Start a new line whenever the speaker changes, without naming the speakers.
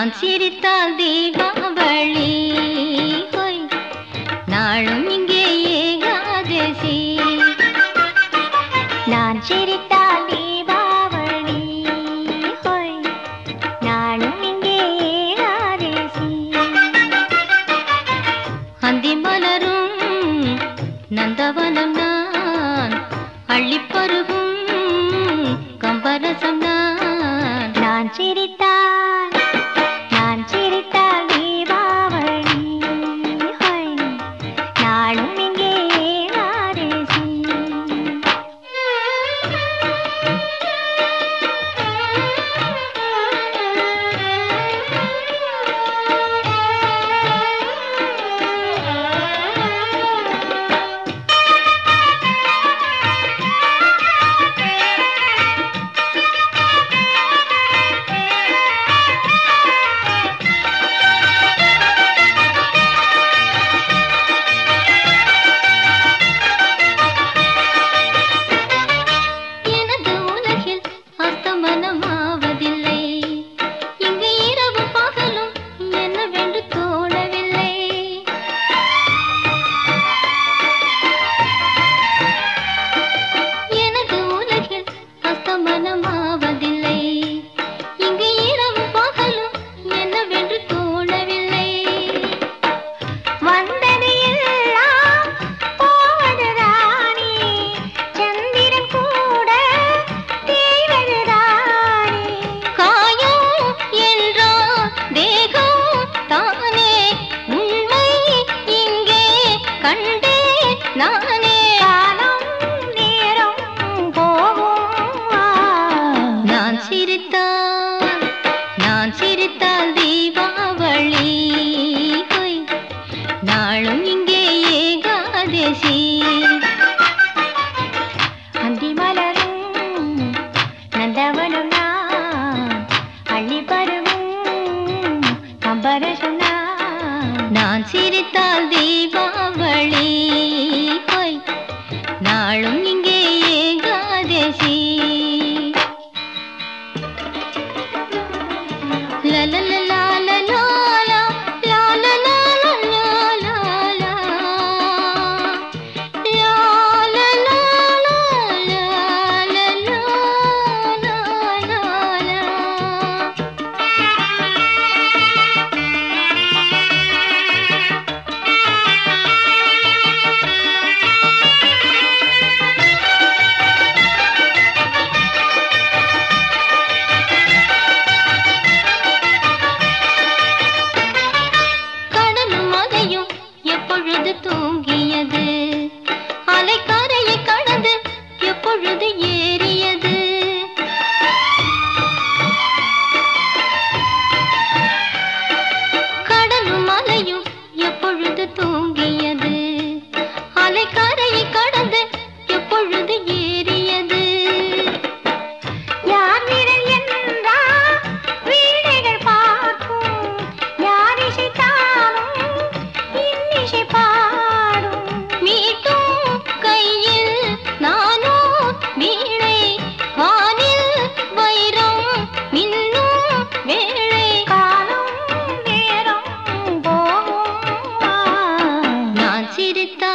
நான் சிரித்தால் தீபாவளி ஹொய் நாளும் இங்கே ஏகாதசி
நான் சிரித்தால் தீபாவளி ஹோய் நாளும் இங்கே ஏகாதசி
அந்தி மலரும் நந்தவனம் நான் அள்ளிப்பருகும் கம்பரசம் நான்
நான் சிரித்தால் நான் சிரித்தால் தீபாவளி ஹோய் நாளும் இங்கே ஏகாதசி
எனது உலகில் அஸ்தமனமாவதில்லை இங்கு இரவு பகலும் என்னவென்று தோணவில்லை எனது உலகில் அஸ்தமனமாவதில்லை இங்கு இரவு பகலும் என்னவென்று தோணவில்லை
வந்தது எல்லாம் போவதுதானே சந்திரன் கூட தேய்வதுதானே
காயம் என்றால் தேகம் தானே உண்மை இங்கே கண்டே நானே
காலம் நேரம் போகும்
நான் சிரித்தால் நான் சிரித்தால் தீபாவளி ஹொய், நாளும் இங்கே ஏகாதசி
அந்தி மலரும் நந்தவனம் நான் அள்ளி பருவும் கம்பரசம் நான்
நான் சிரித்தால் தீபாவளி ஹொய், நாளும் இங்கே ஏகாதசி கடலும் அலையும் எப்பொழுது தூங்கியது அலைக்கரையை கடந்து எப்பொழுது ஏறியது கடலும் அலையும் எப்பொழுது தூங்கியது அலைக்கரையை கடந்து எப்பொழுது ஏறியது
யார் விரல் என்றா வீணைகள் பார்க்கும் யார் இசைத்தாலும் இன்னிசை பாடும்
மீட்டும் கையில் நானோ வீணை வானில் வைரம் மின்னும் வேளை
காலம் நேரம் போகும்
நான் சிரித்தால்